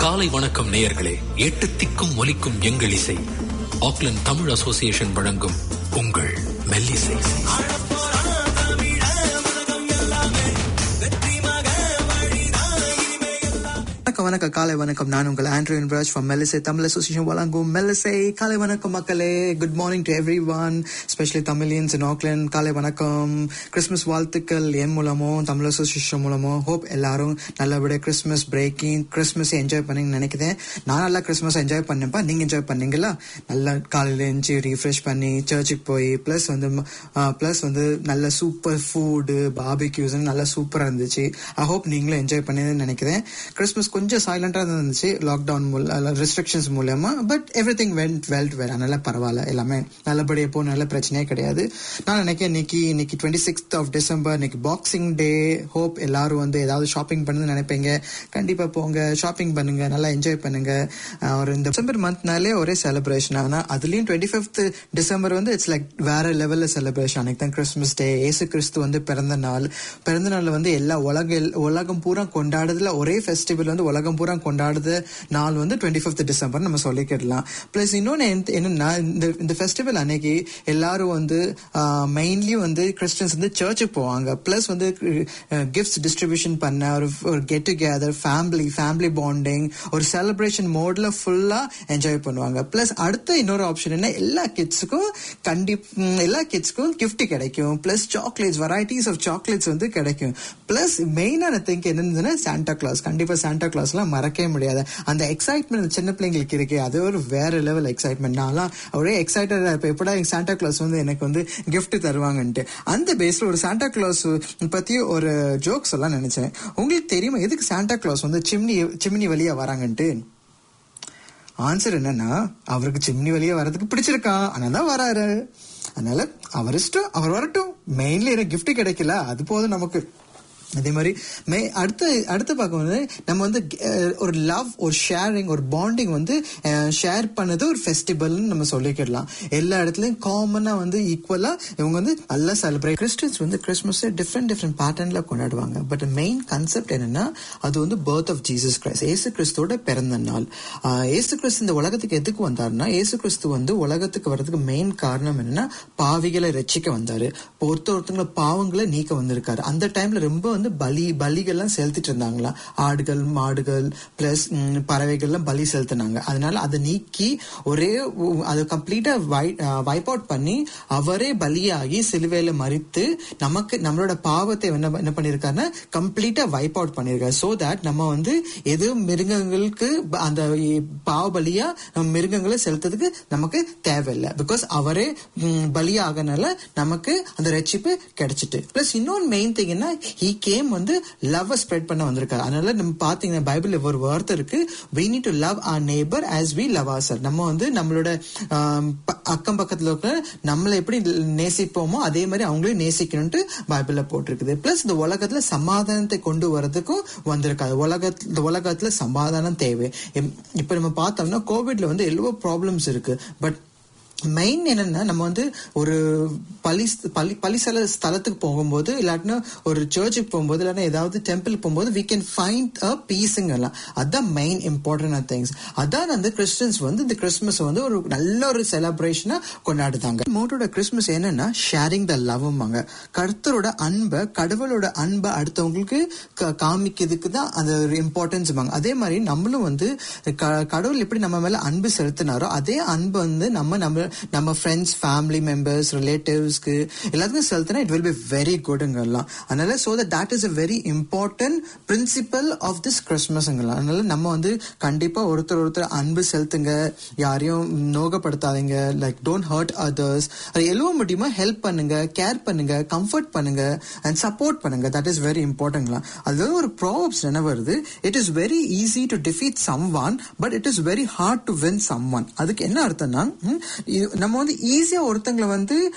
காலை வணக்கம் நேயர்களே எட்டு திக்கும் ஒலிக்கும் எங்கள் இசை ஆக்லண்ட் தமிழ் அசோசியேஷன் வழங்கும் உங்கள் மெல்லிசை வணக்கம் வணக்கம் காலை வணக்கம் நான் உங்கள் ஆண்ட்ரூ இன்ராஜ் ஃப்ரம் மெல்லிசை தமிழ் அசோசியேஷன் வழங்கும் மெல்லிசை காலை வணக்கம் மக்களே good morning to everyone specially Tamilians in Auckland காலை வணக்கம் கிறிஸ்மஸ் வாழ்த்துக்கள் என் மூலமோ தமிழ் அசோசியேஷன் மூலமோ ஹோப் எல்லாரும் நல்லபடியாக கிறிஸ்மஸ் பிரேக்கிங் கிறிஸ்மஸ் என்ஜாய் பண்ணீங்கன்னு நினைக்கிறேன் நான் நல்லா கிறிஸ்மஸ் என்ஜாய் பண்ணேன்ப்பா நீங்க என்ஜாய் பண்ணீங்களா நல்லா காலையில் எழுந்துச்சு ரீஃப்ரெஷ் பண்ணி சர்ச்சுக்கு போய் ப்ளஸ் வந்து ப்ளஸ் வந்து நல்ல சூப்பர் ஃபுட்டு பாபிக்யூஸ் நல்லா சூப்பராக இருந்துச்சு ஐ ஹோப் நீங்களும் என்ஜாய் பண்ணீங்கன்னு நினைக்கிறேன் கிறிஸ்மஸ் கொஞ்சம் சைலண்டாக தான் இருந்துச்சு லாக்டவுன் மூல ரெஸ்ட்ரிக்ஷன்ஸ் மூலயமா but everything went well வேற அதனால பரவாயில்ல எல்லாமே நல்லபடியாக போ நல்ல பிரச்சனையே கிடையாது நான் நினைக்கிறேன் இன்னைக்கு இன்னைக்கு டுவெண்ட்டி சிக்ஸ்த் ஆஃப் டிசம்பர் இன்னைக்கு பாக்ஸிங் டே ஹோப் எல்லாரும் வந்து ஏதாவது ஷாப்பிங் பண்ணு நினைப்பீங்க கண்டிப்பாக போங்க ஷாப்பிங் பண்ணுங்க நல்லா என்ஜாய் பண்ணுங்க அஹ் ஒரு இந்த டிசம்பர் மந்த்னாலே ஒரே செலிப்ரேஷன் ஆனால் அதுலேயும் டுவெண்ட்டி ஃபிஃப்த் டிசம்பர் வந்து இட்ஸ் லைக் வேற லெவலில் செலிப்ரேஷன் அன்னைக்கு தான் கிறிஸ்மஸ் டே ஏசு கிறிஸ்து வந்து பிறந்த நாள் பிறந்த நாள் வந்து எல்லா உலக உலகம் பூரா கொண்டாடுறதுல ஒரே ஃபெஸ்டிவல் வந்து உலகம் பூரா கொண்டாடுத நாள் வந்து டுவெண்ட்டி ஃபிஃப்த் டிசம்பர் நம்ம சொல்லிக்கிடலாம் ப்ளஸ் இன்னொன்று என்னன்னா இந்த இந்த ஃபெஸ்டிவல் அன்னைக்கு எல்லாரும் வந்து மெயின்லி வந்து கிறிஸ்டியன்ஸ் வந்து சர்ச்சுக்கு போவாங்க ப்ளஸ் வந்து கிஃப்ட்ஸ் டிஸ்ட்ரிபியூஷன் பண்ண ஒரு ஒரு get together family family bonding ஒரு செலிப்ரேஷன் மோட்ல ஃபுல்லா என்ஜாய் பண்ணுவாங்க ப்ளஸ் அடுத்த இன்னொரு ஆப்ஷன் என்ன எல்லா கிட்ஸுக்கும் கண்டி ம், எல்லா கிட்ஸ்க்கும் கிஃப்ட் கிடைக்கும் plus chocolates varieties of chocolates வந்து கிடைக்கும் ப்ளஸ் மெயினான திங்க் என்னதுன்னா சாண்டா கிளாஸ் கண்டிப்பா சாண்டா கிளாஸ்லாம் மறக்கவே முடியாது அந்த எக்ஸைட்மெண்ட் சின்ன பிள்ளைங்களுக்கு இருக்கு அது ஒரு வேற லெவல் எக்ஸைட்மெண்ட் நான்லாம் ஒரே எக்ஸைட்டடா இருப்பேன் எப்படா சாண்டா கிளாஸ் வந்து எனக்கு வந்து gift தருவாங்கன்ட்டு அந்த பேஸ்ல ஒரு சாண்டா கிளாஸ் பத்தி ஒரு ஜோக் சொல்ல நினைச்சேன் உங்களுக்கு தெரியுமா எதுக்கு சாண்டா கிளாஸ் வந்து சிம்னி சிம்னி வழியா வராங்கன்ட்டு ஆன்சர் என்னன்னா அவருக்கு சிம்னி வழியா வர்றதுக்கு பிடிச்சிருக்கா அதனால தான் வராரு அதனால அவர் இஷ்டம் அவர் வரட்டும் மெயின்லி எனக்கு gift கிடைக்கல அது போதும் நமக்கு அதே மாதிரி மே அடுத்து அடுத்து பார்க்கும்போது நம்ம வந்து அஹ், ஒரு லவ் ஒரு ஷேரிங் ஒரு பாண்டிங் வந்து ஷேர் பண்ணது ஒரு ஃபெஸ்டிவல்னு நம்ம சொல்லிக்கிடலாம் எல்லா இடத்துலயும் காமனா வந்து ஈக்குவலா இவங்க வந்து நல்லா செலிப்ரேட் கிறிஸ்டியன்ஸ் வந்து கிறிஸ்மஸ் டிஃப்ரெண்ட் டிஃப்ரெண்ட் பேட்டர்ன்ல கொண்டாடுவாங்க பட் மெயின் கான்செப்ட் என்னன்னா அது வந்து பர்த் ஆஃப் ஜீசஸ் கிரைஸ்ட் ஏசு கிறிஸ்துவோட பிறந்த நாள் ஆஹ், ஏசு கிறிஸ்து இந்த உலகத்துக்கு எதுக்கு வந்தாருன்னா ஏசு கிறிஸ்து வந்து உலகத்துக்கு வர்றதுக்கு மெயின் காரணம் என்னன்னா பாவிகளை ரட்சிக்க வந்தாரு இப்போ ஒருத்தர் ஒருத்தவங்கள பாவங்களை நீக்க வந்திருக்காரு அந்த டைம்ல ரொம்ப வந்து பலி பலிகள்லாம் செலுத்திட்டு இருந்தாங்களா ஆடுகள் மாடுகள் பிளஸ் பறவைகள்லாம் பலி செலுத்தினாங்க அதனால அதை நீக்கி ஒரே உ- அதை கம்ப்ளீட்டா வைப் அவுட் பண்ணி அவரே பலியாகி சிலுவையில மறித்து நமக்கு நம்மளோட பாவத்தை என்ன என்ன பண்ணிருக்காருன்னா கம்ப்ளீட்டா வைப் அவுட் பண்ணிருக்காரு சோ தட் நம்ம வந்து எது மிருகங்களுக்கு ப- அந்த இ- பாவ பலியா நம்ம மிருகங்களை செலுத்துறதுக்கு நமக்கு தேவையில்லை பிகாஸ் அவரே ம், பலியாகனால நமக்கு அந்த ரட்சிப்பு கிடைச்சிட்டு பிளஸ் இன்னொரு மெயின் திங் என்ன ஹீ கேம் வந்து லவ் ஸ்ப்ரெட் பண்ண வந்திருக்காரு அதனால நம்ம பாத்தீங்கன்னா பைபிள்ல ஒரு வார்த்தை இருக்கு we need to love our neighbor as we love ourselves நம்ம வந்து நம்மளோட ஆம், ப- அக்கம் பக்கத்துல இருக்கிற நம்மளை எப்படி நேசிப்போமோ அதே மாதிரி அவங்களையும் நேசிக்கணும்ட்டு பைபிள்ல போட்டிருக்குது பிளஸ் இந்த உலகத்துல சமாதானத்தை கொண்டு வரதுக்கும் வந்திருக்காது உலகத்துல இந்த உலகத்துல சமாதானம் தேவை எம்- இப்ப நம்ம பார்த்தோம்னா கோவிட்ல வந்து எவ்வளோ ப்ராப்ளம்ஸ் இருக்கு பட் மெயின் என்னன்னா நம்ம வந்து ஒரு பள்ளி பள்ளி பள்ளிசல ஸ்தலத்துக்கு போகும்போது இல்லாட்டினா ஒரு சர்ச்சுக்கு போகும்போது இல்லாட்டினா ஏதாவது டெம்பிள் போகும்போது வி கேன் ஃபைண்ட் அ பீஸுங்கலாம் அதான் மெயின் இம்பார்ட்டன்ட் திங்ஸ் அதான் வந்து கிறிஸ்டியன்ஸ் வந்து இந்த கிறிஸ்மஸ் வந்து ஒரு நல்ல ஒரு செலிப்ரேஷனா கொண்டாடுதாங்க மோட்டோட கிறிஸ்மஸ் என்னன்னா ஷேரிங் த லவ்வாங்க கர்த்தரோட அன்பை கடவுளோட அன்பை அடுத்தவங்களுக்கு க- காமிக்கிறதுக்கு தான் அந்த ஒரு இம்பார்ட்டன்ஸ் அதே மாதிரி நம்மளும் வந்து க- கடவுள் எப்படி நம்ம மேல அன்பு செலுத்தினாரோ அதே அன்பு வந்து நம்ம நம்ம நம்ம ஃப்ரெண்ட்ஸ் ஃபேமிலி மெம்பர்ஸ் ரிலேட்டிவ்ஸ்க்கு எல்லாத்துக்கும் செலுத்தினா இட் வில் பி வெரி குட்ங்கலாம் அதனால so that that is a very important principle of this கிறிஸ்மஸ்ங்கலாம் அதனால நம்ம வந்து கண்டிப்பா ஒருத்தர் ஒருத்தர் அன்பு செலுத்துங்க யாரையும் நோகப்படுத்தாதீங்க லைக் டோன்ட் ஹர்ட் அதர்ஸ் அது எவ்வளோ முடியுமா ஹெல்ப் பண்ணுங்க கேர் பண்ணுங்க கம்ஃபர்ட் பண்ணுங்க அண்ட் சப்போர்ட் பண்ணுங்க தட் இஸ் வெரி இம்பார்ட்டன்ட்லாம் அது ஒரு ப்ராப்ஸ் என்ன வருது it is very easy to defeat someone but it is very hard to win someone அதுக்கு என்ன அர்த்தம்னா ம், இது- நம்ம வந்து ஈஸியா ஒருத்தங்களை வந்து டிஃபீட்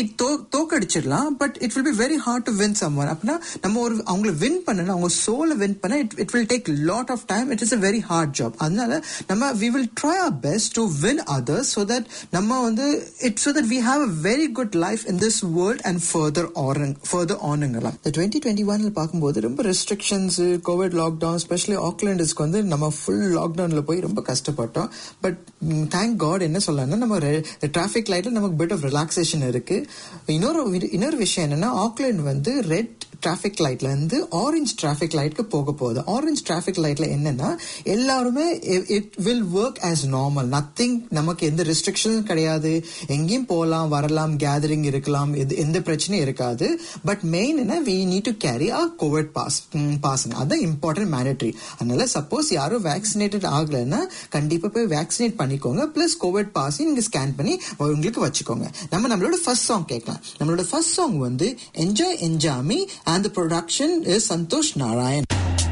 தோ தோக்கடிச்சிடலாம் but it will be very hard to win someone அப்படின்னா நம்ம ஒரு அவங்கள வின் பண்ணணும் அவங்க சோலை வின் பண்ண it it will take lot of time it is a very hard job அதனால நம்ம we will try our best to win others so that நம்ம வந்து it so that we have a very good life in this world and further ஆரங் further ஆனுங்கலாம் இந்த twenty twenty ஒன்ல பார்க்கும்போது ரொம்ப ரெஸ்ட்ரிக்ஷன்ஸ் கோவிட் லாக்டவுன் ஸ்பெஷலி ஆக்லாண்டிஸ்க்கு வந்து நம்ம ஃபுல் லாக்டவுன்ல போய் ரொம்ப கஷ்டப்பட்டோம் பட் தேங்க் காட் என்ன சொல்லலாம்னா நம்ம டிராஃபிக் லைட்ல நமக்கு பிட் ஆஃப் ரிலாக்ஸேஷன் இருக்கு இன்னொரு வி- இன்னொரு விஷயம் என்னன்னா ஆக்லாண்ட் வந்து ரெட் டிராஃபிக் லைட்ல இருந்து ஆரஞ்சு டிராஃபிக் லைட்க்கு போக போகுது ஆரஞ்சு டிராஃபிக் லைட்ல என்னன்னா எல்லாருமே it will work as normal nothing நமக்கு எந்த ரெஸ்ட்ரிக்ஷனும் கிடையாது எங்கேயும் போகலாம் வரலாம் கேதரிங் இருக்கலாம் எது- எந்த பிரச்சனையும் இருக்காது பட் மெயின் என்ன we need to carry a covid pass pass அதான் இம்பார்ட்டன்ட் மேண்டட்ரி அதனால சப்போஸ் யாரும் வேக்சினேட்டட் ஆகலைன்னா கண்டிப்பா போய் வேக்சினேட் பண்ணிக்கோங்க பிளஸ் கோவிட் பாஸ் நீங்க ஸ்கேன் பண்ணி உங்களுக்கு வச்சுக்கோங்க நம்ம நம்மளோட ஃபர்ஸ்ட் சாங் கேட்கலாம் நம்மளோட ஃபர்ஸ்ட் சாங் வந்து enjoy Enjaami and production is Santhosh Narayan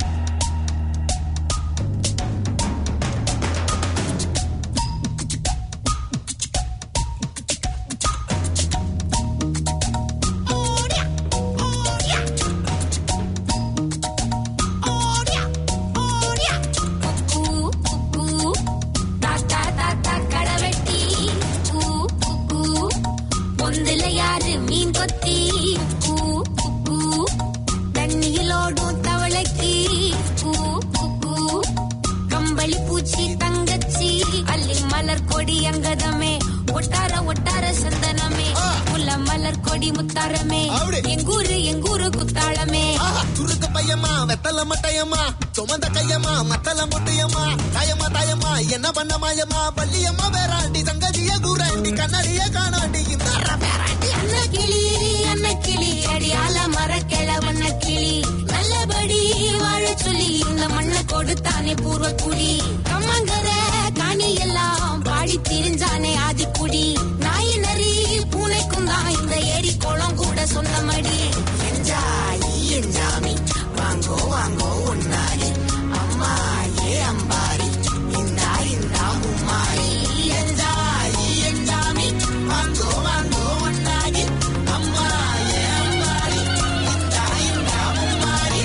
குக்கு, குக்கு, தாத்தா, தாத்தா, கடவெட்டி. கூ, குக்கு, பொந்துல யாரு மீன் கொத்தி கூ, குக்கு, தண்ணியில் ஓடும் தவளைக்கு கூ, குக்கு, கம்பளி பூச்சி தங்கச்சி அள்ளி மலர் கொடி அங்கதமே ஒட்டார ஒட்டார சந்தனமே முல்ல மலர் கொடி முத்தாரமே அப்படி. எங்கூரு எங்கூரு குத்தாளமே ஆஹா, துருக்கு பையமா வெத்தல மட்டையம்மா சுமந்த கையம்மா மத்தல முட்டையம்மா தாயம்மா தாயம்மா என்ன பண்ண மாயம்மா பள்ளியம்மா வேறாண்டி சங்கதிய கூறாண்டி கண்ணடிய காணாண்டி இந்த பேராண்டி அன்ன கிளி அன்ன கிளி அடியால மரக்கிழ வண்ண கிளி நல்லபடி வாழ சொல்லி இந்த மண்ணை கொடுத்தானே பூர்வ குடி கம்மங்கர காணி எல்லாம் பாடி திரிஞ்சானே ஆதிக்குடி நாய் நரி பூனைக்கும் தான் இந்த ஏரி குளம் கூட சொந்தமடி என்ஜாய் என்ஜாமி வாங்கோ வாங்கோ ஒன்னாரி அம்மா ஏ அம்பாரி இந்தா இந்தா மும்மாரி என்ஜாய் என்ஜாமி வாங்கோ வாங்கோ ஒன்னாரி அம்மா ஏ அம்பாரி இந்தா இந்தா மும்மாரி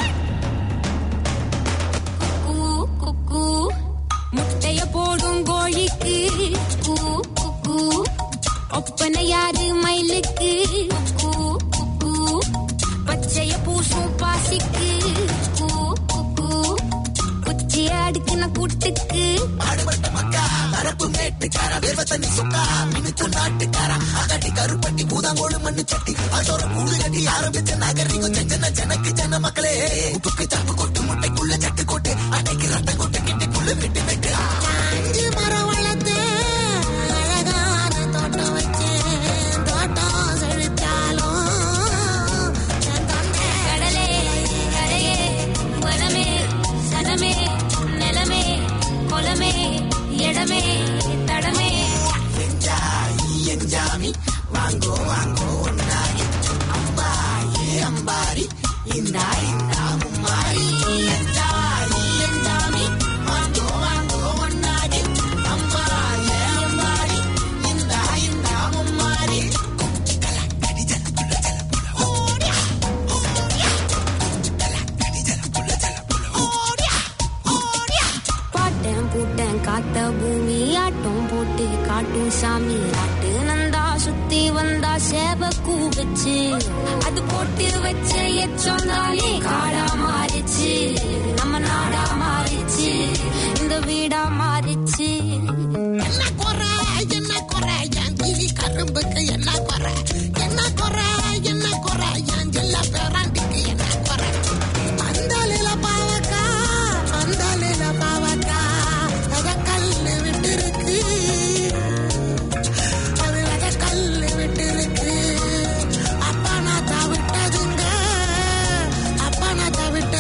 குக்கு குக்கு முட்டைய போடும் கோழிக்கு கூ குக்கு ஒப்பனை யாரு மயிலுக்கு குக்கு குக்கு பச்சைய பூசும் பாசிக்கு கூ குக்கு குச்சிய அடுக்கின கூட்டுக்கு ஆடுபட்ட மக்கா அரப்பு மேட்டுக்காரா வேர்வ தண்ணி சொக்கா மினுக்கு நாட்டுக்காரா அகட்டி கருப்பட்டி பூதாங்கோடு மண்ணு சட்டி அதோட கூடு கட்டி ஆரம்பிச்ச நாகரிகம் செஞ்சன ஜனக்கு ஜன மக்களே உப்புக்கு தப்பு கொட்டு முட்டைக்குள்ள சட்டு கொட்டு அன்னைக்கு ரத்தம் கொட்டு கிட்டிக்குள்ள வெட்டு வெட்டு அஞ்சு மரம் வளர்த்து அழகான தோட்டம் வச்சு தோட்டம் செழித்தாலும் என் தொண்டை கடலே கரையே வனமே சனமே நிலமே குலமே இடமே தடமே எஞ்சாமி வாங்கோ வாங்கோ ஒன்னாரி அம்பா ஏ அம்பாரி இந்தா இந்தா மும்மாரி எஞ்சாமி எஞ்சாமி வாங்கோ வாங்கோ ஒன்னாரி அம்பா ஏ அம்பாரி இந்தா இந்தா மும்மாரி பாட்டேன் பூட்டேன் காத்த பூமி ஆட்டம் போட்டு காட்டும் சாமி நாட்டு நந்தா சுத்தி வந்தா சேவ கூவச்சு அது போட்டு வச்ச எச்சம் தானே காடா மாறிச்சு நம்ம நாடா மாறிச்சு இந்த வீடா மாறிச்சு என்ன குறை என்ன குறை என் கிளி கரும்புக்கு என்ன குறை என்ன குறை என்ன குறை என் ஜில்ல பேராண்டிக்கு என்ன குறை அந்த நில பாவக்கா அந்த நில பாவக்கா அத கல்லு விட்டு இருக்கு அது அத கல்லு விட்டு இருக்கு அப்பா நான் விட்டதுங்க அப்பா நான்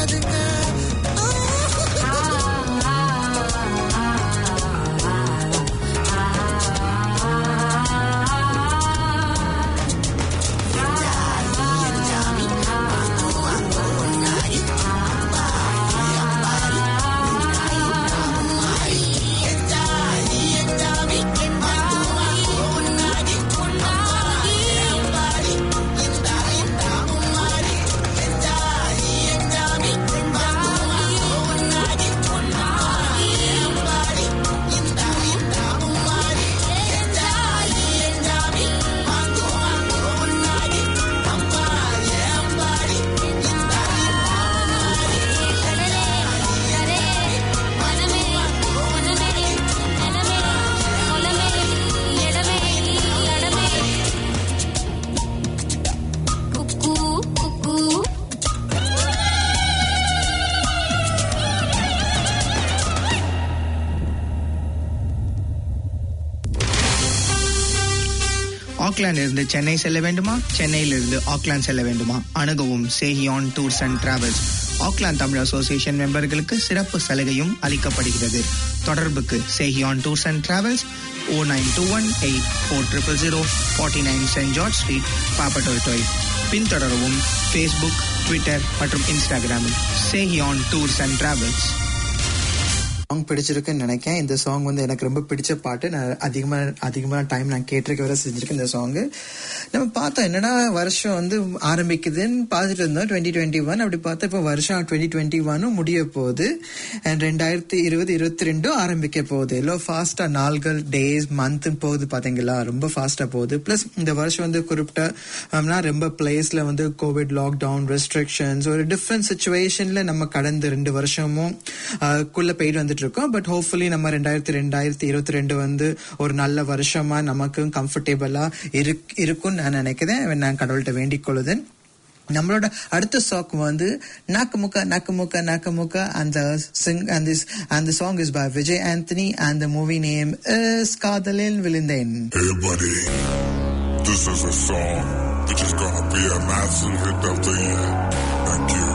ஆக்லாந்து இருந்து சென்னை செல்ல வேண்டுமா சென்னையிலிருந்து ஆக்லாந்து செல்ல வேண்டுமா அணுகவும் Sehiyan tours and travels Auckland Tamil association மெம்பர்களுக்கு சிறப்பு சலுகையும் அளிக்கப்படுகிறது தொடர்புக்கு Sehiyan tours and travels O nine two one eight four triple zero forty nine Saint George street Papatoetoe பின்தொடரவும் ஃபேஸ்புக் ட்விட்டர் மற்றும் இன்ஸ்டாகிராமில் Sehiyan tours and travels song பிடிச்சிருக்குன்னு நினைக்கிறேன் இந்த சாங் வந்து எனக்கு ரொம்ப பிடிச்ச பாட்டு நான் அதிகமாக அதிகமான டைம் நான் கேட்டிருக்க வரை செஞ்சிருக்கேன் இந்த சாங்கு நம்ம பார்த்தோம் என்னடா வருஷம் வந்து ஆரம்பிக்குதுன்னு பார்த்துட்டு இருந்தோம் டுவெண்ட்டி டுவெண்ட்டி ஒன் அப்படி பார்த்தா இப்போ வருஷம் டுவெண்ட்டி டுவெண்ட்டி ஒன்னும் முடிய போகுது அண்ட் ரெண்டாயிரத்தி இருபது இருபத்தி ரெண்டும் ஆரம்பிக்க போகுது எவ்வளோ ஃபாஸ்ட்டாக நாள்கள் டேஸ் மந்த் போகுது பார்த்தீங்களா ரொம்ப ஃபாஸ்ட்டாக போகுது ப்ளஸ் இந்த வருஷம் வந்து குறிப்பிட்ட ரொம்ப பிளேஸில் வந்து கோவிட் லாக்டவுன் ரெஸ்ட்ரிக்ஷன்ஸ் ஒரு டிஃப்ரெண்ட் சுச்சுவேஷனில் நம்ம கடந்த ரெண்டு வருஷமும் ஆஹ், குள்ள போயிட்டு வந்துட்டு இருக்கோம் பட் ஹோப்ஃபுல்லி நம்ம ரெண்டாயிரத்தி ரெண்டாயிரத்தி இருபத்தி ரெண்டு வந்து ஒரு நல்ல வருஷமா நமக்கு கம்ஃபர்டபுளா இருக்கும்னு நான் நினைக்கிறேன் நான் கடவுள்கிட்ட வேண்டிக் கொள்ளுதேன் நம்மளோட அடுத்த சாங் வந்து நாக்குமுக்க நாக்குமுக்க நாக்குமுக்க அந்த சிங் அந்த அந்த song is by Vijay Antony and the movie name is Kadhalil Vizhunthen Hey buddy, this is a song which is gonna be a massive hit of the year. Thank you.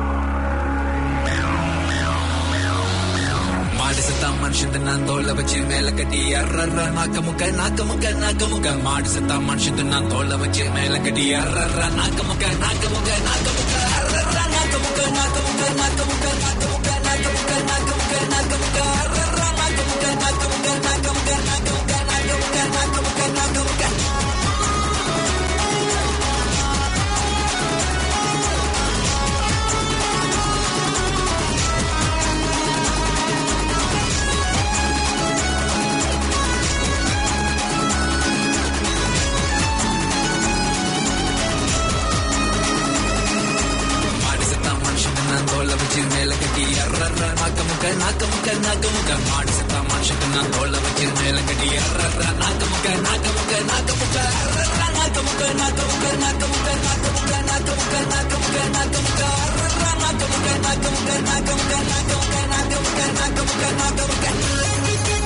மாடு செத்தா மனுஷன் நான் தோல்ல வச்சு மேல கட்டி அர்றர்ற நாக்க முக்க நாக்க முக்க நாக்க முக்க மாடு செத்தா மனுஷன் நான் தோல்ல வச்சு மேல கட்டி அர்றர்ற நாக்க முக்க நாக்க முக்க நாக்க முக்க அர்றர்ற நாக்க முக்க நாக்க முக்க நாக்க முக்க நாக்க முக்க நாக்க முக்க நாக்க முக்க நாக்க முக்க அர்றர்ற நாக்க முக்க நாக்க முக்க நாக்க முக்க நாக்க முக்க நாக்க முக்க நாக்க முக்க நாக்க முக்க மாடு செத்தா மனுஷன் நான் தோல்ல வச்சு மேல கட்டி அர்றர்ற நாக்க முக்க நாக்க முக்க நாக்க முக்க மாடு செத்தா மனுஷன் நான் தோல்ல வச்சு மேல கட்டி அர்றர்ற நாக்க முக்க நாக்க முக்க நாக்க முக்க அர்றர்ற நாக்க முக்க நாக்க முக்க நாக்க முக்க நாக்க முக்க நாக்க முக்க நாக்க முக்க நாக்க முக்க அர்றர்ற நாக்க முக்க நாக்க முக்க நாக்க முக்க நாக்க முக்க நாக்க முக்க நாக்க முக்க நாக்க முக்க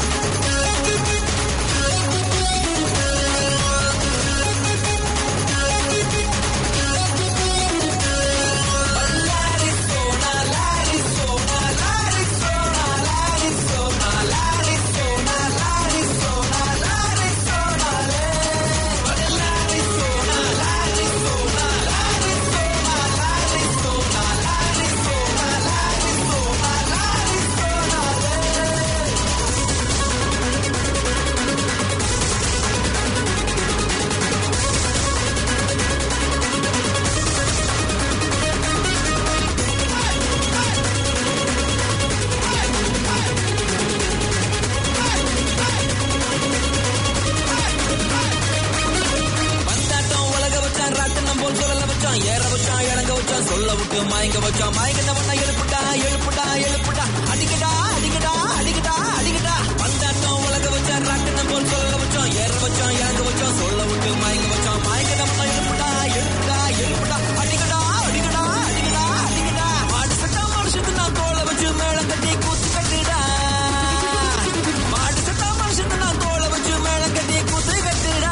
வந்தாட்டம் உலக வச்சான் ராட்டனம் போல் சொல்லல வச்சான் ஏற வச்சான் இறங்க வச்சான் சொல்ல விட்டு மயங்க வச்சான் மயங்கின பண்ண எழுப்புடா எழுப்புடா எழுப்புடா அடிக்கடா அடிக்கடா அடிக்கடா அடிக்கடா வந்தாட்டம் உலக வச்சான் ராட்டனம் போல் சொல்லல வச்சான் ஏற வச்சான் இறங்க வச்சான் சொல்ல விட்டு மயங்க வச்சான் மயங்கின பண்ண எழுப்புடா எழுப்புடா எழுப்புடா அடிக்கடா அடிக்கடா அடிக்கடா அடிக்கடா மாடு சட்டா மனுஷத்து நான் தோலை வச்சு மேளம் கட்டி கூத்து கட்டுடா மாடு சட்டா மனுஷத்து நான் தோலை வச்சு மேளம் கட்டி கூத்து கட்டுடா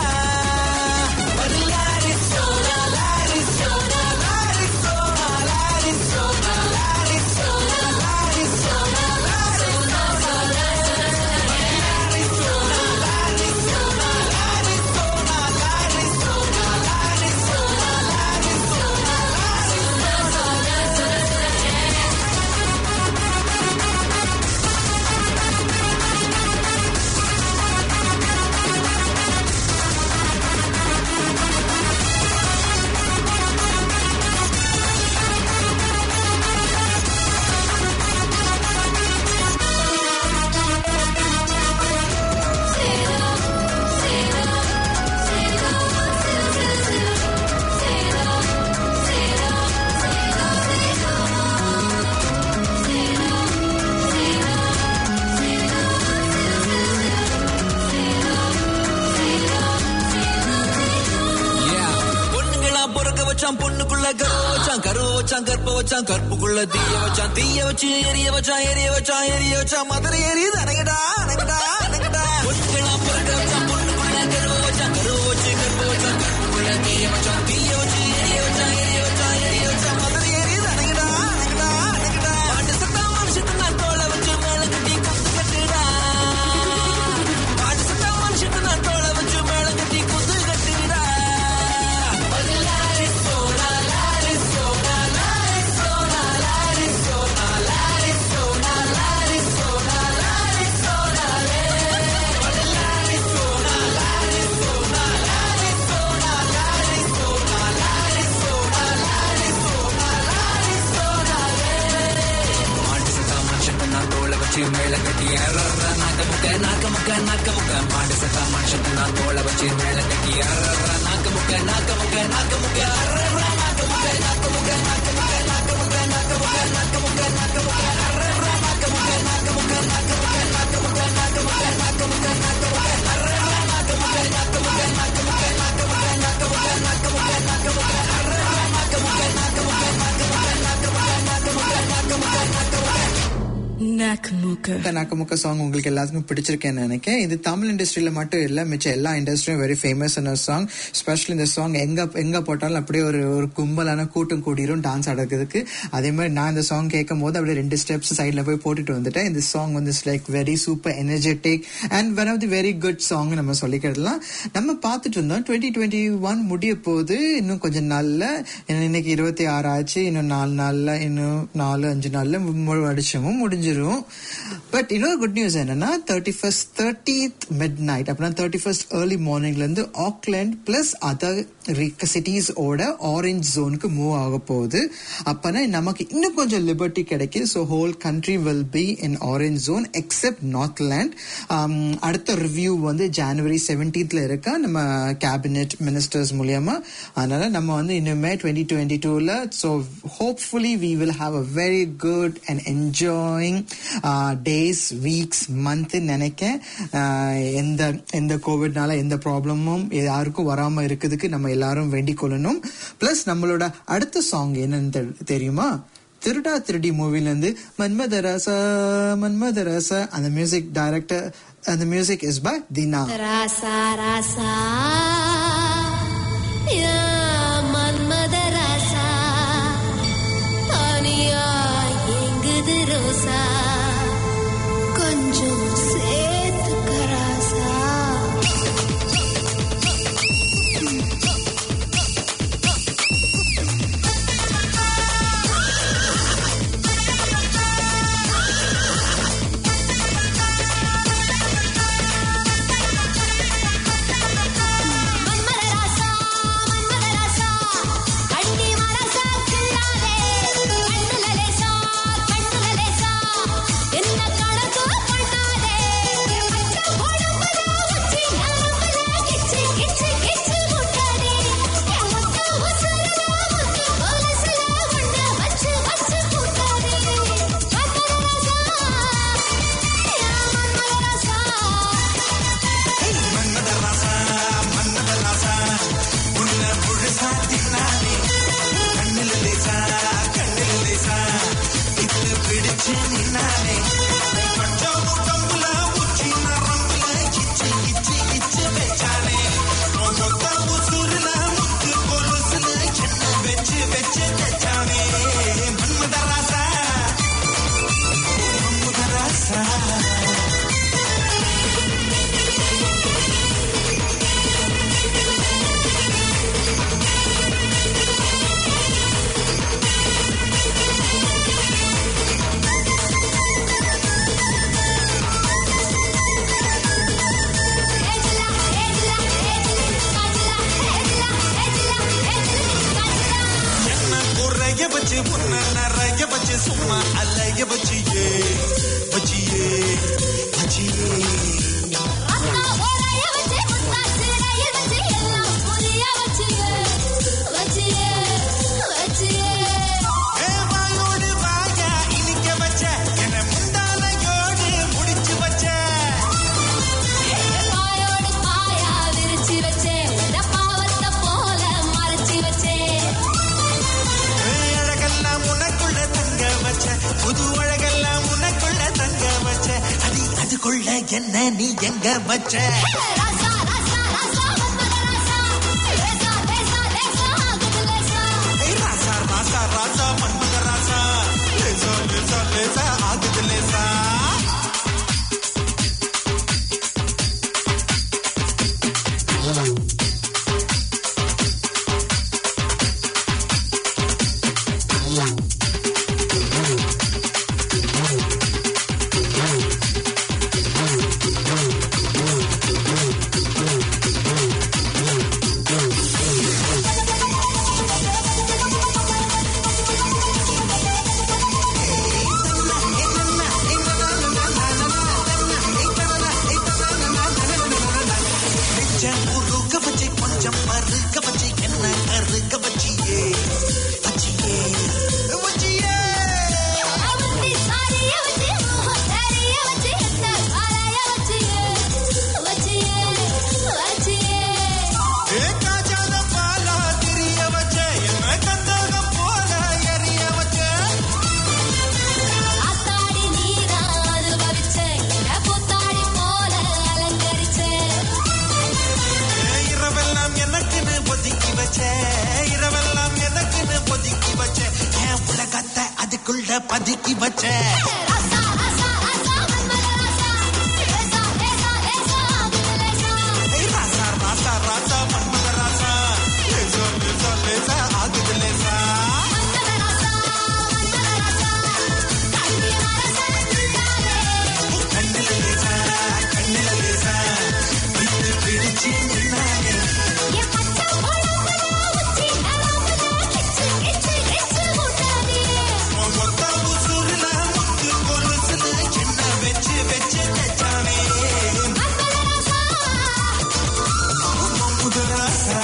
பொண்ணுங்களா பொறுக்க வச்சான் பொண்ணுக்குள்ள கருவ வச்சான் கருவ வச்சான் கற்ப வச்சான் கற்புக்குள்ள தீய வச்சான் தீய வச்சு எரிய வச்சான் எரிய வச்சான் எரிய வச்சான் மதுரை எரியுது அணங்கடா அணங்கடா அணங்கடா பொண்ணுங்களா பொறுக்க வச்சான் பொண்ணுக்குள்ள கருவ வச்சான் கருவ வச்சு கற்ப தீய வச்சான் தீய வச்சு எரிய வச்சான் எரிய வச்சான் எரிய வச்சான் மதுரை ஏறி அணகுடா அணகுடா அணகுடா பாட்டு சத்தம் மனுஷத்து நான் தோலை வச்சு மேல கட்டி குத்து கட்டுடா பாட்டு சத்தம் மனுஷத்து நான் தோலை வச்சு மேல கட்டி குத்து கட்டுடா மாட்டு சத்தா மனுஷத்தை நான் தோலை வச்சு மேல கட்டி ஏறற நாக்க முக்க நாக்க முக்க நாக்க முக்க மாட்டு சத்தா மனுஷத்தை நான் தோலை வச்சு மேல கட்டி ஏறற நாக்க முக்க நாக்க முக்க நாக்க முக்க அறற நாக்க முக்க நாக்க முக்க நாக்க முக்க நாக்க முக்க நாக்க முக்க நாக்க முக்க நாக்க முக்க அறற நாக்க முக்க நாக்க முக்க நாக்க முக்க நாக்க முக்க நாக்க முக்க நாக்க முக்க நாக்க முக்க அறற நாக்க முக்க நாக்க முக்க நாக்க முக்க நாக்க முக்க நாக்க முக்க நாக்க முக்க நாக்க முக்க அறற நாக்க முக்க நாக்க முக்க நாக்க முக்க நாக்க முக்க நாக்க முக்க நாக்க முக்க நாக்க முக்க Nakamuka. இந்த நாக்கமுக்க சாங் உங்களுக்கு எல்லாத்துக்கும் பிடிச்சிருக்கேன்னு நினைக்கிறேன் இது தமிழ் இண்டஸ்ட்ரியில மட்டும் இல்ல மிச்ச எல்லா இண்டஸ்ட்ரியும் வெரி ஃபேமஸான சாங் ஸ்பெஷலி இந்த சாங் எங்க எங்க போட்டாலும் அப்படியே ஒரு ஒரு கும்பலான கூட்டம் கூடிரும் டான்ஸ் ஆடுறதுக்கு அதே மாதிரி நான் இந்த சாங் கேட்கும் போது அப்படியே ரெண்டு ஸ்டெப்ஸ் சைட்ல போய் போட்டுட்டு வந்துட்டேன் இந்த சாங் வந்து like very super energetic and one of the very good song நம்ம சொல்லிக்கிடலாம் நம்ம பார்த்துட்டு இருந்தோம் டுவெண்ட்டி டுவெண்ட்டி ஒன் முடிய போது இன்னும் கொஞ்சம் நாள்ல இன்னைக்கு இருபத்தி ஆறு ஆச்சு இன்னும் நாலு நாள்ல இன்னும் நாலு அஞ்சு நாள்ல முழு வருஷமும் முடிஞ்சிரும் பட் இன்னொரு குட் நியூஸ் என்னன்னா thirty first thirtieth midnight அப்படின்னா தேர்ட்டி ஃபர்ஸ்ட் ஏர்லி மார்னிங்ல இருந்து ஆக்லாண்ட் பிளஸ் அதர் சிட்டிஸ் ஓட ஆரஞ்ச் ஜோனுக்கு மூவ் ஆக போகுது அப்பனா நமக்கு இன்னும் கொஞ்சம் லிபர்ட்டி கிடைக்குது so whole country will be in orange zone except Northland அடுத்த ரிவ்யூ வந்து ஜனவரி செவன்டீன்த்ல இருக்கா நம்ம கேபினெட் மினிஸ்டர்ஸ் மூலியமா அதனால நம்ம வந்து இன்னுமே டுவெண்ட்டி டுவெண்ட்டி டூல so hopefully we will have a very good and enjoying days weeks month நினைக்கேன் ஆஹ் எந்த எந்த கோவிட்னால எந்த ப்ராப்ளமும் யாருக்கும் வராம இருக்கிறதுக்கு நம்ம எல்லாரும் வேண்டிக் கொள்ளணும் பிளஸ் நம்மளோட அடுத்த சாங் என்னன்னு தெ- தெரியுமா திருடா திருடி மூவில இருந்து மன்மதராசா மன்மதராசா அந்த மியூசிக் டைரக்டர் அந்த மியூசிக் இஸ் பை தினா ராசா ராசா யா மன்மத ராசா தனியா எங்குது ரோசா கொஞ்சம் சேர்த்துக்க ராசா மன்மத ராசா மன்மத ராசா கண்டி மரசா கில்லாதே கண்ணுல லேசா கண்ணுல லேசா என்ன கணக்கு பண்ணாதே பச்சை உடம்புல உச்சி நரம்புல கிச்சு கிச்சு கிச்சு முட்டாதே என் முட்டை உசுருல முத்து கொலுசுல உன்னை வச்சு வச்சு கூட்டாதே மன்மத ராசா யா மன்மத ராசா ஏஜ்லா ஏஜ்லா ஏஜ்லா காஜ்லா ஏஜ்லா ஏஜ்லா ஏஜ்லா காஜ்லா குறைய வச்சு முன்ன நிறைய வச்சு சும்மா அலைய வச்சியே வச்சியே வச்சியே அக்கா ஓடைய வச்சு முத்தாச்சு ரயில் வச்சு எல்லாம் புரிய வச்சியே வச்சியே வச்சியே ஏ வாயோடு வாயா இனிக்க வச்ச என முந்தானையோடு முடிச்சு வச்ச பாயோடு பாயா விரிச்சு வச்சே உன்னை பாவத்தை போல மறைச்சு வச்சே ஏ, அழகெல்லாம் உனக்குள்ள தங்க வச்ச புது அழகெல்லாம் உனக்குள்ள தங்க வச்ச அடி அதுக்குள்ள என்ன நீ எங்க வச்ச ராசா ராசா ராசா மன்மத ராசா லேசா லேசா லேசா ஆகுது லேசா நெஞ்சம் உருக வச்சு கொஞ்சம் மறுக்க வச்சு என்ன கருக்க வச்சியே வச்சியே வச்சியே அவத்தி சாரிய வச்சு சாரிய வச்சு என்ன சாராய வச்சு வச்சு வச்சு ஏ காஜாத பாலா திரிய வச்ச என்ன கந்தகம் போல எரிய வச்ச ஆத்தாடி நீதான் அது வவிச்ச என்ன புத்தாடி போல அலங்கரிச்ச ஏ இரவெல்லாம் எனக்குன்னு ஒதுக்கி வச்ச இரவெல்லாம் எனக்குன்னு ஒதுக்கி வச்ச என் உலகத்தை அதுக்குள்ள பதுக்கி வச்ச ராசா ராசா ராசா மன்மத ராசா லேசா லேசா லேசா லேசா ஏய் ராசா ராசா ராசா மன்மத ராசா லேசா லேசா லேசா ஆகுது லேசா மன்மத ராசா மன்மத ராசா கண்ணி ராசா துள்ளாதே கண்ணில லேசா கண்ணில லேசா விட்டு பிடிச்சு நின்னாயே என் பச்சை பொழப்புல உச்சி நலமுல கிச்சு கிச்சு கிச்சு முட்டாதே மொத்த உசுருல முத்து கொலுசுல என்ன வச்சு வச்சு தச்சானே மன்மத ராசா முது ராசா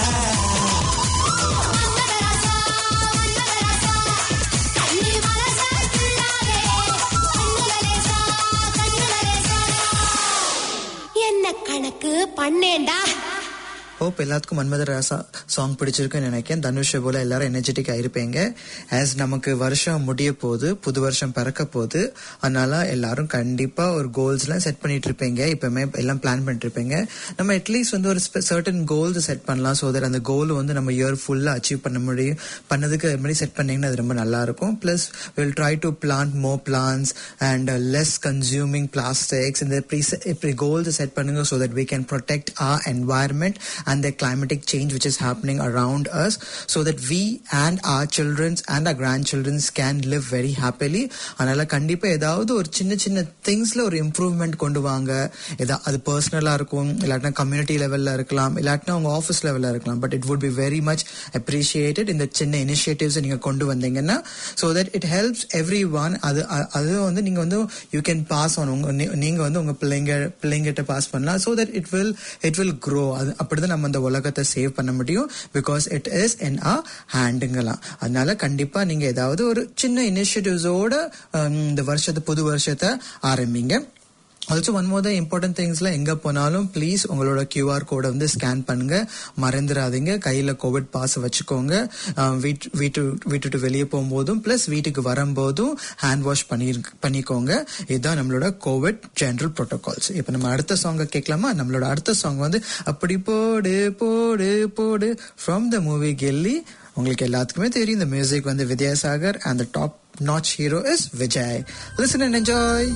மன்மத ராசா மன்மத ராசா கண்ணி மனச துள்ளாதே கண்ணுல லேசா கண்ணுல லேசா என்ன கணக்கு பண்ணேண்டா ஹோப் எல்லாத்துக்கும் மன்மத ராசா சாங் பிடிச்சிருக்குன்னு நினைக்கிறேன் தனுஷ் போல எல்லாரும் எனர்ஜெட்டிக்கா இருப்பீங்க ஆஸ் நமக்கு வருஷம் முடிய போகுது புது வருஷம் பிறக்க போகுது அதனால எல்லாரும் கண்டிப்பா ஒரு கோல்ஸ் எல்லாம் செட் பண்ணிட்டு இருப்பீங்க இப்பவுமே எல்லாம் பிளான் பண்ணிட்டு இருப்பீங்க நம்ம அட்லீஸ்ட் வந்து ஒரு சர்டன் கோல்ஸ் செட் பண்ணலாம் ஸோ தட் அந்த கோல் வந்து நம்ம இயர் ஃபுல்லா அச்சீவ் பண்ண முடியும் பண்ணதுக்கு அது மாதிரி செட் பண்ணீங்கன்னா அது ரொம்ப நல்லா இருக்கும் plus will try to plant more plants and less consuming plastics இந்த இப்படி se- இப்படி கோல்ஸ் செட் பண்ணுங்க so that we can protect our environment and the climatic change which is happening around us so that we and our children's and our grandchildren's can live very happily அதனால கண்டிப்பா ஏதாவது ஒரு சின்ன சின்ன திங்ஸ்ல ஒரு improvement கொண்டு வாங்க ஏதா அது பர்சனலா இருக்கும் இல்லாட்டினா கம்யூனிட்டி லெவல்ல இருக்கலாம் இல்லாட்டினா உங்க ஆஃபீஸ் லெவல்ல இருக்கலாம் but it would be very much appreciated இந்த சின்ன இனிஷியேட்டிவ்ஸ் நீங்க கொண்டு வந்தீங்கன்னா so that it helps every one அது அ- அது வந்து நீங்க வந்து யூ கேன் பாஸ் ஆன் உங்க நீ- நீங்க வந்து உங்க பிள்ளைங்க பிள்ளைங்கிட்ட பாஸ் பண்ணலாம் so that it will it will grow அது அப்படிதான் நம்ம இந்த உலகத்தை சேவ் பண்ண முடியும் because it is in a ஹேண்டுங்கலாம் அதனால கண்டிப்பா நீங்க ஏதாவது ஒரு சின்ன இனிஷியேட்டிவ்ஸோட இந்த வருஷத்தை புது வருஷத்தை ஆரம்பிங்க also one more the important திங்ஸ்ல எங்க போனாலும் ப்ளீஸ் உங்களோட கியூஆர் கோடை வந்து ஸ்கேன் பண்ணுங்க மறந்துடாதீங்க கையில கோவிட் பாஸ் வச்சுக்கோங்க அஹ் வீட்டு வீட்டு வீட்டுட்டு வெளியே போகும்போதும் பிளஸ் வீட்டுக்கு வரும்போதும் ஹேண்ட் வாஷ் பண்ணி பண்ணிக்கோங்க இதுதான் நம்மளோட கோவிட் ஜெனரல் ப்ரோட்டோகால்ஸ் இப்போ நம்ம அடுத்த சாங்கை கேட்கலாமா நம்மளோட அடுத்த சாங் வந்து அப்படி போடு போடு போடு ஃப்ரம் த மூவி கெல்லி உங்களுக்கு எல்லாத்துக்குமே தெரியும் இந்த மியூசிக் வந்து Vidyasagar and the top notch hero is Vijay listen and enjoy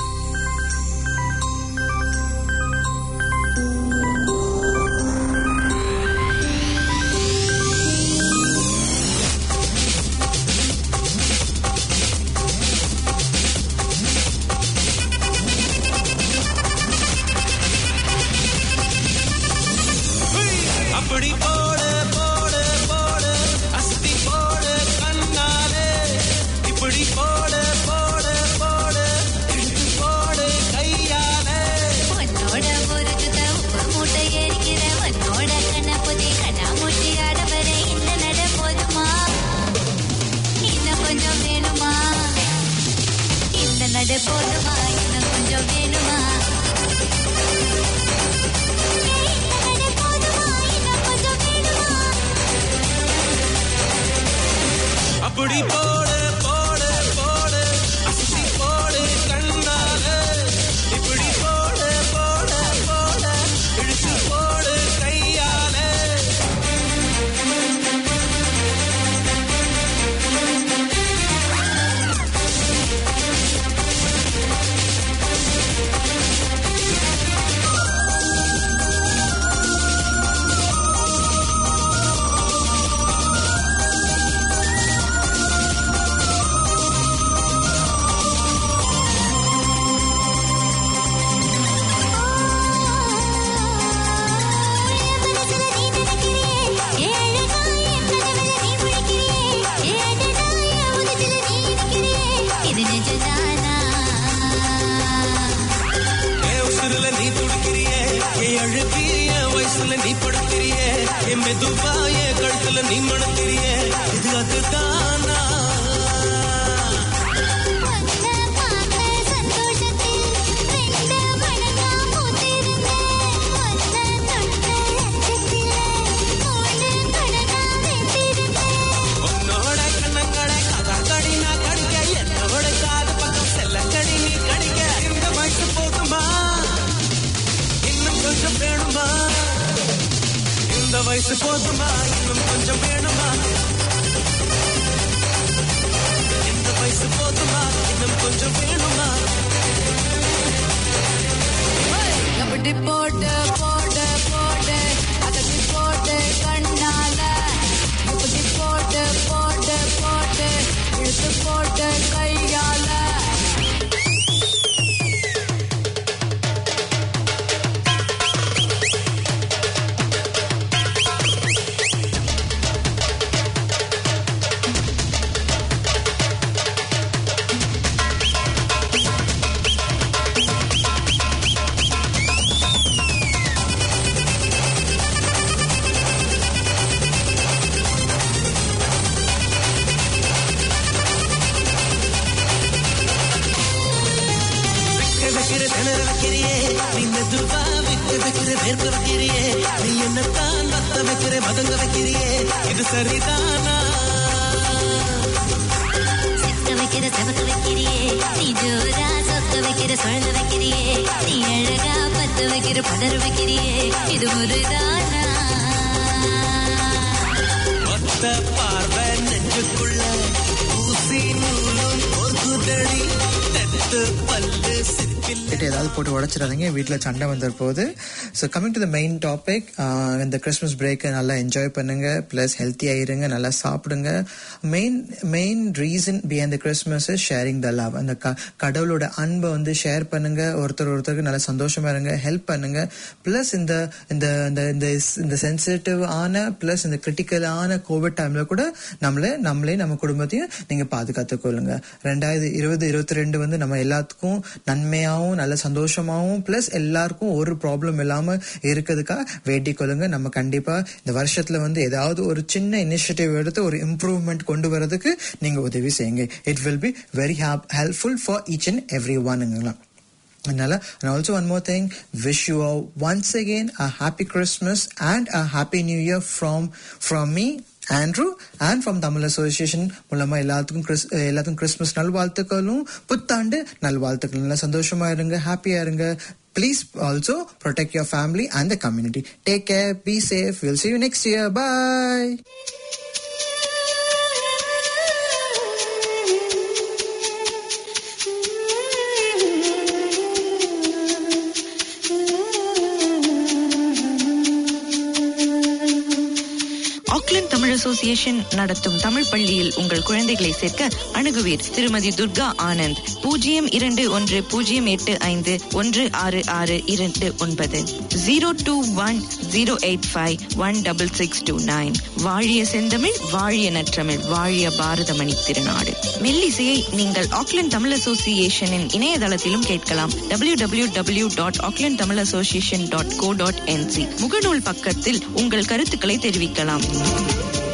அப்படி போடு போடு போடு அஸ்தி போடு கண்ணாலே இப்படி போடு போடு போடு இழுத்து போடு கையாலே உன்னோட முருகுத உப்பு மூட்டை எரிக்கிற உன்னோட கண்ண புதி கண்ணா மூட்டி ஆடவர இந்த நட போதுமா இன்னும் கொஞ்சம் வேணுமா இந்த நட போதுமா இன்னும் கொஞ்சம் வேணுமா ஏய், இந்த நட போதுமா இன்னும் கொஞ்சம் வேணுமா அப்படி போடு போடு போடு அஸ்தி போடு கண்ணாலே இப்படி போடு போடு போடு இழுத்து போடு கையாலே துபாயே கழுத்துல நீ மணக்கிறிய இது அதுதானா உன்னோட கண்ணங்களை கதக்கடி நான் கடிக்க என்னோட காது பக்கம் செல்லக்கடி நீ கடிக்க இந்த வயசு போதுமா இன்னும் கொஞ்சம் வேணுமா இந்த வயசு போதுமா இன்னும் கொஞ்சம் வேணுமா இந்த வயசு போதுமா இன்னும் கொஞ்சம் வேணுமா கபடி போட்டு போட்டு போட்டு அகத்தி போட்டு கண்ணால முப்பதி போட்டு போட்டு போட்டு இழுத்து போட்டு கையால விக்க வைக்கிற திணற வைக்கிறியே நீ மெதுவா விக்க வைக்கிற வேர்க்க வைக்கிறியே நீ என்னத்தான் மத்த வைக்கிற மதங்க வைக்கிறியே இது சரிதானா சிக்க வைக்கிற செவக்க வைக்கிறியே நீ ஜோரா சொக்க வைக்கிற சுழந்து வைக்கிறியே நீ அழகா பத்து வைக்கிற பதற வைக்கிறியே இது முருதானா மொத்த பார்வை நெஞ்சுக்குள்ள ஊசி நூலும் ஒர்க்குதடி தெத்து பல்லு சிப்பில் கிட்ட ஏதாவது போட்டு உடச்சிடாதீங்க வீட்டில் சண்டை வந்துட போகுது so coming to the main topic இந்த கிறிஸ்மஸ் பிரேக்கை நல்லா என்ஜாய் பண்ணுங்க ப்ளஸ் ஹெல்த்தியாக இருங்க நல்லா சாப்பிடுங்க main main reason behind the Christmas is sharing the love அந்த க கடவுளோட அன்பை வந்து ஷேர் பண்ணுங்க ஒருத்தர் ஒருத்தருக்கு நல்லா சந்தோஷமா இருங்க ஹெல்ப் பண்ணுங்க ப்ளஸ் இந்த இந்த இந்த இந்த இந்த சென்சிட்டிவ் ஆன ப்ளஸ் இந்த கிரிட்டிக்கலான கோவிட் டைம்ல கூட நம்மளே நம்மளே நம்ம குடும்பத்தையும் நீங்க பாதுகாத்துக் கொள்ளுங்க ரெண்டாயிரத்தி இருபது இருபத்தி ரெண்டு வந்து நம்ம எல்லாத்துக்கும் நன்மையாகவும் நல்ல சந்தோஷமாகவும் ப்ளஸ் எல்லாருக்கும் ஒரு ப்ராப்ளம் இல்லாம இருக்கிறதுக்காக வேண்டிக் கொள்ளுங்க நம்ம கண்டிப்பா இந்த வருஷத்துல வந்து ஏதாவது ஒரு சின்ன இனிஷியேட்டிவ் எடுத்து ஒரு இம்ப்ரூவ்மெண்ட் கொண்டு வரதுக்கு நீங்க உதவி செய்யுங்க it will be very helpful for each and every ஒன்னுங்களா அதனால and also one more thing wish you all once again a happy christmas and a happy new year from from me Andrew and from Tamil association மூலமா எல்லாத்துக்கும் Chris எல்லாத்துக்கும் Christmas நல்வாழ்த்துக்களும் புத்தாண்டு நல்வாழ்த்துக்கள் நல்லா சந்தோஷமா இருங்க ஹாப்பியா இருங்க please also protect your family and the community take care be safe will see you next year bye Auckland Tamil association நடத்தும் தமிழ் பள்ளியில் உங்கள் குழந்தைகளை சேர்க்க அணுகுவீர் திருமதி துர்கா ஆனந்த் பூஜ்ஜியம் இரண்டு ஒன்று பூஜ்ஜியம் எட்டு ஐந்து ஒன்று ஆறு ஆறு இரண்டு ஒன்பது zero two one zero eight five one double six two nine வாழிய செந்தமிழ் வாழிய நற்றமிழ் வாழிய பாரதமணி திருநாடு மெல்லிசையை நீங்கள் ஆக்லாந்து தமிழ் அசோசியேஷனின் இணையதளத்திலும் கேட்கலாம் W W W dot Auckland Tamil association dot co dot NZ முகநூல் பக்கத்தில் உங்கள் கருத்துக்களை தெரிவிக்கலாம்